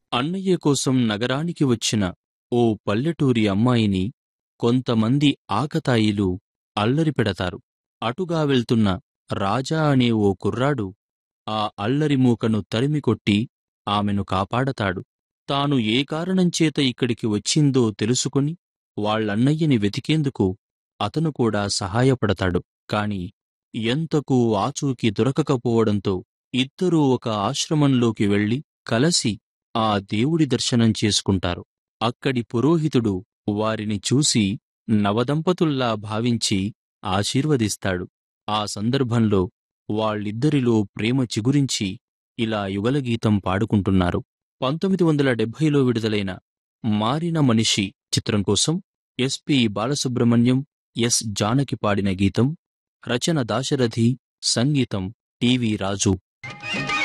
అన్నయ్య కోసం నగరానికి వచ్చిన ఓ పల్లెటూరి అమ్మాయిని కొంతమంది ఆకతాయిలు అల్లరి పెడతారు అటుగా వెళ్తున్న రాజా అనే ఓ కుర్రాడు ఆ అల్లరి మూకను తరిమికొట్టి ఆమెను కాపాడతాడు తాను ఏ కారణంచేత ఇక్కడికి వచ్చిందో తెలుసుకుని వాళ్ళన్నయ్యని వెతికేందుకు అతను కూడా సహాయపడతాడు కాని ఎంతకు ఆచూకీ దొరకకపోవడంతో ఇద్దరూ ఒక ఆశ్రమంలోకి వెళ్లి కలసి ఆ దేవుడి దర్శనం చేసుకుంటారు అక్కడి పురోహితుడు వారిని చూసి నవదంపతుల్లా భావించి ఆశీర్వదిస్తాడు ఆ సందర్భంలో వాళ్ళిద్దరిలో ప్రేమ చిగురించి ఇలా యుగలగీతం పాడుకుంటున్నారు పంతొమ్మిది వందల డెబ్భైలో విడుదలైన మారిన మనిషి చిత్రం కోసం ఎస్పి బాలసుబ్రహ్మణ్యం ఎస్ జానకి పాడిన గీతం రచన దాశరథి సంగీతం టివి రాజు